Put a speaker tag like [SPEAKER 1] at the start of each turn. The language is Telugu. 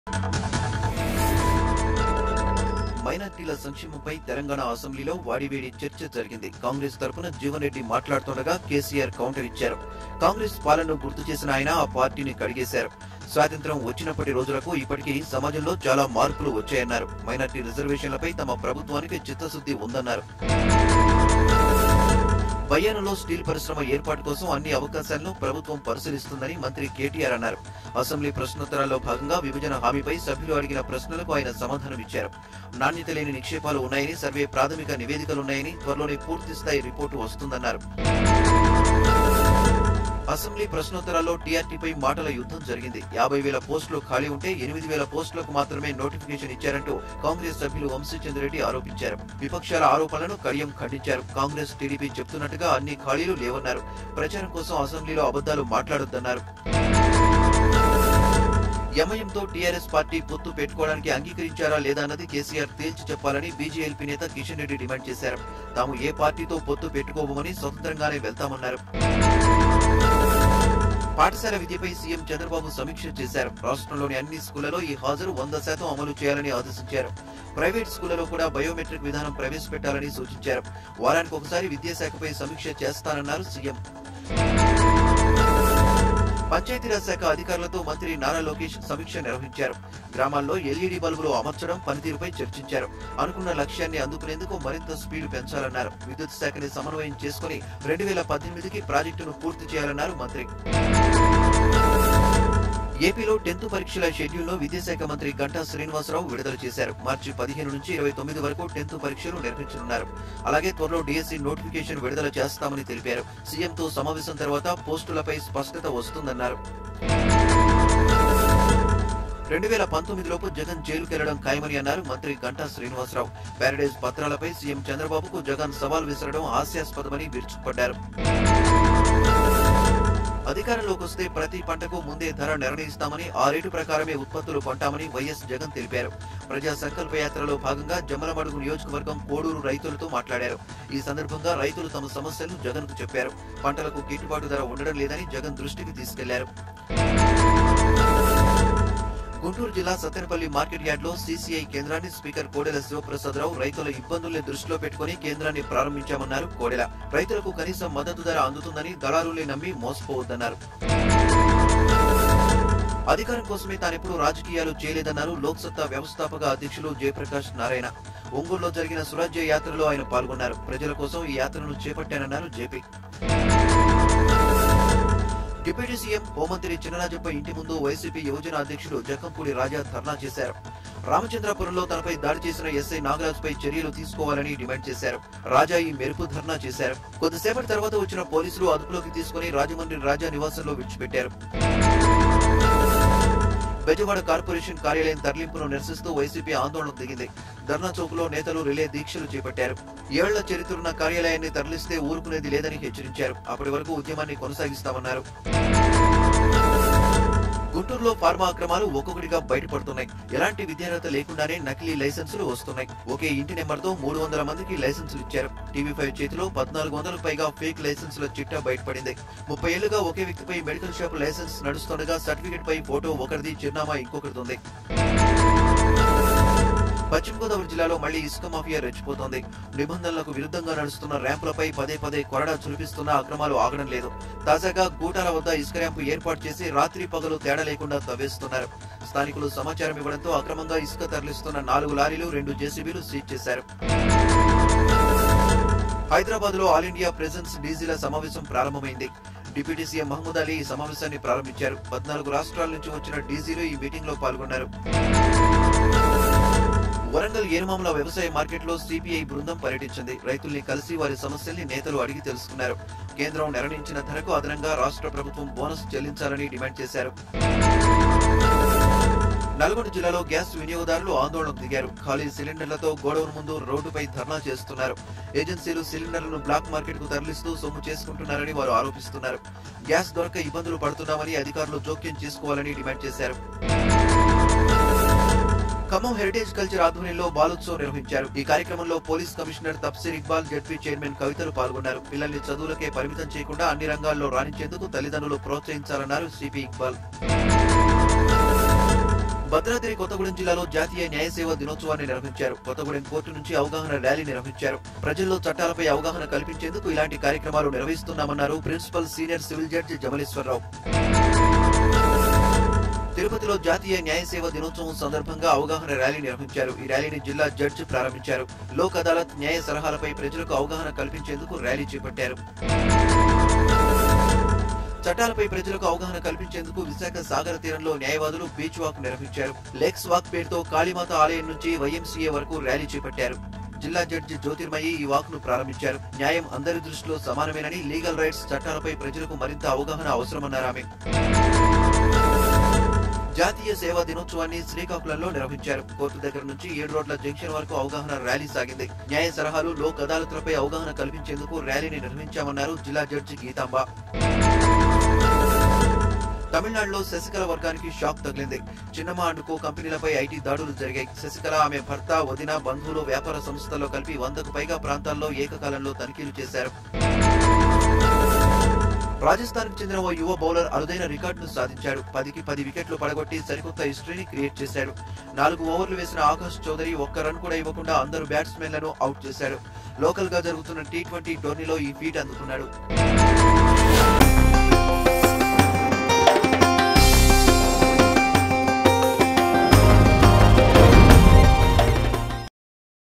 [SPEAKER 1] మైనార్టీల సంక్షేమంపై తెలంగాణ అసెంబ్లీలో వాడివేడి చర్చ జరిగింది కాంగ్రెస్ తరపున జీవన్ రెడ్డి మాట్లాడుతుండగా కేసీఆర్ కౌంటర్ ఇచ్చారు కాంగ్రెస్ పాలనను గుర్తు చేసిన ఆయన ఆ పార్టీని కడిగేశారు స్వాతంత్ర్యం వచ్చినప్పటి రోజులకు ఇప్పటికీ సమాజంలో చాలా మార్పులు వచ్చాయన్నారు మైనార్టీ రిజర్వేషన్లపై తమ ప్రభుత్వానికి చిత్తశుద్ధి ఉందన్నారు బయ్యారంలో స్టీల్ పరిశ్రమ ఏర్పాటు కోసం అన్ని అవకాశాలను ప్రభుత్వం పరిశీలిస్తుందని మంత్రి కేటీఆర్ అన్నారు అసెంబ్లీ ప్రశ్నోత్తరాల్లో భాగంగా విభజన హామీపై సభ్యులు అడిగిన ప్రశ్నలకు ఆయన సమాధానమిచ్చారు నాణ్యత లేని నిక్షేపాలు ఉన్నాయని సర్వే ప్రాథమిక నివేదికలున్నాయని త్వరలోనే పూర్తి స్థాయి రిపోర్టు వస్తుందన్నారు అసెంబ్లీ ప్రశ్నోత్తరాల్లో టీఆర్టీపై మాటల యుద్ధం జరిగింది యాభై వేల పోస్టులు ఖాళీ ఉంటే ఎనిమిది వేల పోస్టులకు మాత్రమే నోటిఫికేషన్ ఇచ్చారంటూ కాంగ్రెస్ సభ్యులు వంశీచంద్రెడ్డి ఆరోపించారు విపక్షాల ఆరోపణలను కడియం ఖండించారు కాంగ్రెస్ టీడీపీ చెప్తున్నట్టుగా అన్ని ఖాళీలు లేవన్నారు ప్రచారం కోసం అసెంబ్లీలో అబద్దాలు మాట్లాడొద్దన్నారు ఎంఐఎంతో టీఆర్ఎస్ పార్టీ పొత్తు పెట్టుకోవడానికి అంగీకరించారా లేదా అన్నది కేసీఆర్ తేల్చి చెప్పాలని బీజేఎల్పీ నేత కిషన్ రెడ్డి డిమాండ్ చేశారు తాము ఏ పార్టీతో పొత్తు పెట్టుకోబోమని స్వతంత్రంగానే వెళ్తామన్నారు పాఠశాల విద్యపై సీఎం చంద్రబాబు సమీక్ష చేశారు రాష్ట్రంలోని అన్ని స్కూళ్లలో ఈ హాజరు వంద శాతం అమలు చేయాలని ఆదేశించారు ప్రైవేట్ స్కూళ్లలో కూడా బయోమెట్రిక్ విధానం ప్రవేశపెట్టాలని సూచించారు వారానికి ఒకసారి విద్యాశాఖపై సమీక్ష చేస్తానన్నారు సీఎం పంచాయతీరాజ్ శాఖ అధికారులతో మంత్రి నారా లోకేష్ సమీక్ష నిర్వహించారు గ్రామాల్లో ఎల్ఈడి బల్బులు అమర్చడం పనితీరుపై చర్చించారు అనుకున్న లక్ష్యాన్ని అందుకునేందుకు మరింత స్పీడ్ పెంచాలన్నారు విద్యుత్ శాఖని సమన్వయం చేసుకుని రెండు వేల పద్దెనిమిదికి ప్రాజెక్టును పూర్తి చేయాలన్నారు మంత్రి ఏపీలో టెన్త్ పరీక్షల షెడ్యూల్ ను విద్యాశాఖ మంత్రి గంటా శ్రీనివాసరావు విడుదల చేశారు మార్చి పదిహేను నుంచి ఇరవై తొమ్మిది వరకు టెన్త్ పరీక్షలు నిర్వహించనున్నారు అలాగే త్వరలో డిఎస్సి నోటిఫికేషన్ విడుదల చేస్తామని తెలిపారు సీఎంతో సమావేశం తర్వాత పోస్టులపై స్పష్టత వస్తుందన్నారు రెండు వేల పంతొమ్మిదిలోపు జగన్ జైలుకెళ్లడం ఖాయమని అన్నారు మంత్రి గంటా శ్రీనివాసరావు ప్యారడైజ్ పత్రాలపై సీఎం చంద్రబాబుకు జగన్ సవాల్ విసరడం హాస్యాస్పదమని విరుచుకుపడ్డారు అధికారంలోకి వస్తే ప్రతి పంటకు ముందే ధర నిర్ణయిస్తామని ఆ రేటు ప్రకారమే ఉత్పత్తులు కొంటామని వైఎస్ జగన్ తెలిపారు ప్రజా సంకల్ప యాత్రలో భాగంగా జమ్మలమడుగు నియోజకవర్గం కోడూరు రైతులతో మాట్లాడారు ఈ సందర్భంగా రైతులు తమ సమస్యలను జగన్ కు చెప్పారు పంటలకు గిట్టుబాటు ధర ఉండడం లేదని జగన్ దృష్టికి తీసుకెళ్లారు గుంటూరు జిల్లా సత్తెనపల్లి మార్కెట్ యార్డ్ లో సీసీఐ కేంద్రాన్ని స్పీకర్ కోడెల శివప్రసాదరావు రైతుల ఇబ్బందుల్ని దృష్టిలో పెట్టుకుని కేంద్రాన్ని ప్రారంభించామన్నారు కోడెల రైతులకు కనీసం మద్దతు ధర అందుతుందని దళారులే నమ్మి మోసపోవద్దన్నారు అధికారం కోసమే తానెప్పుడు రాజకీయాలు చేయలేదన్నారు లోక్సత్తా వ్యవస్థాపక అధ్యక్షులు జయప్రకాష్ నారాయణ ఒంగోలులో జరిగిన స్వరాజ్య యాత్రలో ఆయన పాల్గొన్నారు ప్రజల కోసం ఈ యాత్రను చేపట్టానన్నారు జేపీ డిప్యూటీ సీఎం హోంమంత్రి చినరాజప్ప ఇంటి ముందు వైసీపీ యువజన అధ్యక్షుడు జకంపూడి రాజా ధర్నా చేశారు రామచంద్రపురంలో తనపై దాడి చేసిన ఎస్ఐ నాగరాజ్ పై చర్యలు తీసుకోవాలని డిమాండ్ చేశారు రాజా ఈ మెరుపు ధర్నా చేశారు కొద్దిసేపటి తర్వాత వచ్చిన పోలీసులు అదుపులోకి తీసుకుని రాజమండ్రి రాజా నివాసంలో విడిచిపెట్టారు బెజవాడ కార్పొరేషన్ కార్యాలయం తరలింపును నిరసిస్తూ వైసీపీ ఆందోళనకు దిగింది ధర్నా చౌక్ లో నేతలు రిలే దీక్షలు చేపట్టారు ఏళ్ల చరిత్రన్న కార్యాలయాన్ని తరలిస్తే ఊరుకునేది లేదని హెచ్చరించారు అప్పటి వరకు ఉద్యమాన్ని కొనసాగిస్తామన్నారు గుంటూరులో ఫార్మా అక్రమాలు ఒక్కొక్కటిగా బయటపడుతున్నాయి ఎలాంటి విద్యార్హత లేకుండానే నకిలీ లైసెన్సులు వస్తున్నాయి ఒకే ఇంటి నెంబర్తో మూడు వందల మందికి లైసెన్సులు ఇచ్చారు టీవీ ఫైవ్ చేతిలో పద్నాలుగు వందలకు పైగా ఫేక్ లైసెన్సుల చిట్టా బయటపడింది ముప్పై ఏళ్లుగా ఒకే వ్యక్తిపై మెడికల్ షాప్ లైసెన్స్ నడుస్తుండగా సర్టిఫికెట్ పై ఫోటో ఒకరిది చిరునామా ఇంకొకరిది ఉంది పశ్చిమ గోదావరి జిల్లాలో మళ్లీ ఇసుక మాఫియా రెచ్చిపోతోంది నిబంధనలకు విరుద్ధంగా నడుస్తున్న ర్యాంపులపై పదే పదే కొరడా చులిపిస్తున్న అక్రమాలు ఆగడం లేదు తాజాగా గూటాల వద్ద ఇసుక ర్యాంపు ఏర్పాటు చేసి రాత్రి పగలు తేడా లేకుండా తవ్వేస్తున్నారు స్థానికులు సమాచారం ఇవ్వడంతో అక్రమంగా ఇసుక తరలిస్తున్న నాలుగు లారీలు రెండు జేసీబీలు సీజ్ చేశారు హైదరాబాద్ లో ఆల్ ఇండియా ప్రెజెన్స్ డీజీల సమావేశం ప్రారంభమైంది డిప్యూటీ సీఎం మహమూద్ అలీ ఈ సమావేశాన్ని ప్రారంభించారు పద్నాలుగు రాష్ట్రాల నుంచి వచ్చిన డీజీలు ఈ మీటింగ్ లో పాల్గొన్నారు వరంగల్ ఏనుమాముల వ్యవసాయ మార్కెట్ లో సిపిఐ బృందం పర్యటించింది రైతుల్ని కలిసి వారి సమస్యల్ని నేతలు అడిగి తెలుసుకున్నారు కేంద్రం నిర్ణయించిన ధరకు అదనంగా రాష్ట్ర ప్రభుత్వం బోనస్ చెల్లించాలని డిమాండ్ చేశారు నల్గొండ జిల్లాలో గ్యాస్ వినియోగదారులు ఆందోళనకు దిగారు ఖాళీ సిలిండర్లతో గోడౌన్ ముందు రోడ్డుపై ధర్నా చేస్తున్నారు ఏజెన్సీలు సిలిండర్లను బ్లాక్ మార్కెట్ కు తరలిస్తూ సొమ్ము చేసుకుంటున్నారని వారు ఆరోపిస్తున్నారు గ్యాస్ దొరక ఇబ్బందులు పడుతున్నామని అధికారులు జోక్యం చేసుకోవాలని డిమాండ్ చేశారు ఖమ్మం హెరిటేజ్ కల్చర్ ఆధ్వర్యంలో బాలోత్సవం నిర్వహించారు ఈ కార్యక్రమంలో police commissioner Tafseer Iqbal ZP chairman కవితలు పాల్గొన్నారు పిల్లల్ని చదువులకే పరిమితం చేయకుండా అన్ని రంగాల్లో రాణించేందుకు తల్లిదండ్రులు ప్రోత్సహించాలన్నారు సిపి ఇక్బాల్ భద్రాద్రి కొత్తగూడెం జిల్లాలో జాతీయ న్యాయ సేవా దినోత్సవాన్ని నిర్వహించారు కొత్తగూడెం కోర్టు నుంచి అవగాహన ర్యాలీ నిర్వహించారు ప్రజల్లో చట్టాలపై అవగాహన కల్పించేందుకు ఇలాంటి కార్యక్రమాలు నిర్వహిస్తున్నామన్నారు principal senior civil judge Jamaleswararao తిరుపతిలో జాతీయ న్యాయ సేవ దినోత్సవం సందర్భంగా అవగాహన ర్యాలీ నిర్వహించారు ఈ ర్యాలీని జిల్లా జడ్జి ప్రారంభించారు లోక్ అదాలత్ న్యాయ సలహాలపై ప్రజలకు అవగాహన కల్పించేందుకు ర్యాలీ చేపట్టారు చట్టాలపై ప్రజలకు అవగాహన కల్పించేందుకు విశాఖ సాగర తీరంలో న్యాయవాదులు బీచ్ వాక్ నిర్వహించారు లెక్స్ వాక్ పేరుతో కాళీమాత ఆలయం నుంచి వైఎంసీఏ వరకు ర్యాలీ చేపట్టారు జిల్లా జడ్జి జ్యోతిర్మయి ఈ వాక్ ను ప్రారంభించారు న్యాయం అందరి దృష్టిలో సమానమేనని లీగల్ రైట్స్ చట్టాలపై ప్రజలకు మరింత అవగాహన అవసరమన్నారు ఆమె జాతీయ సేవా దినోత్సవాన్ని శ్రీకాకుళంలో నిర్వహించారు కోర్టు దగ్గర నుంచి ఏడు రోడ్ల జంక్షన్ వరకు అవగాహన ర్యాలీ సాగింది న్యాయ సలహాలు లోక్ అదాలతులపై అవగాహన కల్పించేందుకు ర్యాలీని నిర్వహించామన్నారు జిల్లా జడ్జి గీతాంబ తమిళనాడులో శశికళ వర్గానికి షాక్ తగిలింది చిన్నమ్మ అండ్ కో కంపెనీలపై ఐటీ దాడులు జరిగాయి శశికళ ఆమె భర్త వదిన బంధువులు వ్యాపార సంస్థల్లో కలిపి వందకు పైగా ప్రాంతాల్లో ఏకకాలంలో తనిఖీలు చేశారు రాజస్థాన్ కు చెందిన ఓ యువ బౌలర్ అరుదైన రికార్డును సాధించాడు పదికి పది వికెట్లు పడగొట్టి సరికొత్త హిస్టరీని క్రియేట్ చేశాడు నాలుగు ఓవర్లు వేసిన ఆకాష్ చౌదరి ఒక్క రన్ కూడా ఇవ్వకుండా అందరు బ్యాట్స్మెన్లను అవుట్ చేశాడు లోకల్ గా జరుగుతున్న టీ ట్వంటీ టోర్నీలో ఈ ఫీట్ అందుకున్నాడు